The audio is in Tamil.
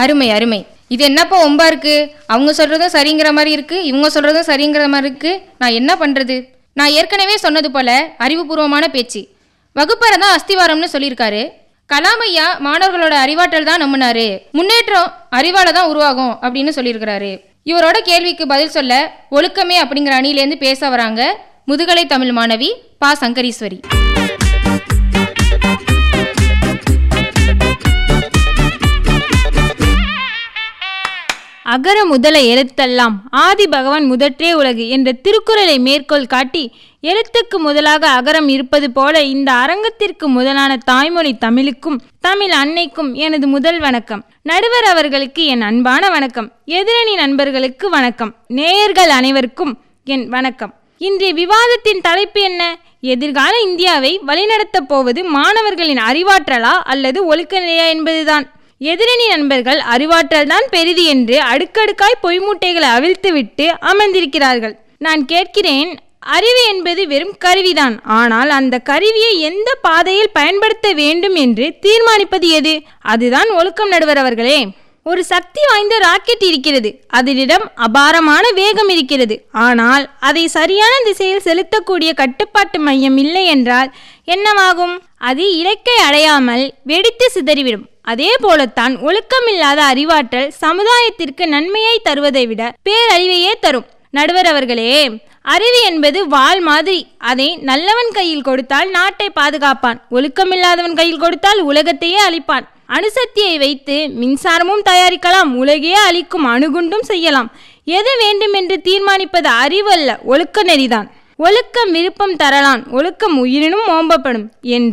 அருமை அருமை இது என்னப்பா ஒம்பா இருக்கு அவங்க சொல்றதும் சரிங்கிற மாதிரி இருக்கு இவங்க சொல்றதும் சரிங்கிற மாதிரி இருக்கு நான் என்ன பண்றது நான் ஏற்கனவே சொன்னது போல அறிவுபூர்வமான பேச்சு வகுப்பறை தான் அஸ்திவாரம்னு சொல்லியிருக்காரு கலாம் ஐயா மாணவர்களோட அறிவாற்றல் தான் நம்பினாரு முன்னேற்றம் அறிவால தான் உருவாகும் அப்படின்னு சொல்லியிருக்கிறாரு இவரோட கேள்விக்கு பதில் சொல்ல ஒழுக்கமே அப்படிங்கிற அணியிலேருந்து பேச வராங்க முதுகலை தமிழ் மாணவி பா சங்கரீஸ்வரி அகர முதல எழுத்தெல்லாம் ஆதி பகவான் முதற்றே உலகு என்ற திருக்குறளை மேற்கோள் காட்டி எழுத்துக்கு முதலாக அகரம் இருப்பது போல இந்த அரங்கத்திற்கு முதலான தாய்மொழி தமிழுக்கும் தமிழ் அன்னைக்கும் எனது முதல் வணக்கம் நடுவர் அவர்களுக்கு என் அன்பான வணக்கம் எதிரணி நண்பர்களுக்கு வணக்கம் நேயர்கள் அனைவருக்கும் என் வணக்கம் இன்றைய விவாதத்தின் தலைப்பு என்ன எதிர்கால இந்தியாவை வழிநடத்தப் போவது மாணவர்களின் அறிவாற்றலா அல்லது ஒழுக்க நிலையா என்பதுதான் எதிரணி நண்பர்கள் அறிவாற்றல் தான் பெரிது என்று அடுக்கடுக்காய் பொய்மூட்டைகளை அவிழ்த்துவிட்டு அமர்ந்திருக்கிறார்கள் நான் கேட்கிறேன் அறிவு என்பது வெறும் கருவிதான் ஆனால் அந்த கருவியை எந்த பாதையில் பயன்படுத்த வேண்டும் என்று தீர்மானிப்பது எது அதுதான் ஒழுக்கம் நடுவர் அவர்களே ஒரு சக்தி வாய்ந்த ராக்கெட் இருக்கிறது அதனிடம் அபாரமான வேகம் இருக்கிறது ஆனால் அதை சரியான திசையில் செலுத்தக்கூடிய கட்டுப்பாட்டு மையம் இல்லை என்றால் என்னவாகும் அது இலக்கை அடையாமல் வெடித்து சிதறிவிடும் அதே போலத்தான் ஒழுக்கமில்லாத அறிவாற்றல் சமுதாயத்திற்கு நன்மையை தருவதை விட பேரழிவையே தரும் நடுவர் அவர்களே அறிவு என்பது வாள் மாதிரி அதை நல்லவன் கையில் கொடுத்தால் நாட்டை பாதுகாப்பான் ஒழுக்கமில்லாதவன் கையில் கொடுத்தால் உலகத்தையே அழிப்பான் அணுசக்தியை வைத்து மின்சாரமும் தயாரிக்கலாம் உலகையே அழிக்கும் அணுகுண்டும் செய்யலாம் எது வேண்டும் என்று தீர்மானிப்பது அறிவு அல்ல ஒழுக்க நெறிதான் ஒழுக்கம் விருப்பம் தரலான் ஒழுக்கம் உயிரினும் ஓம்பப்படும் என்று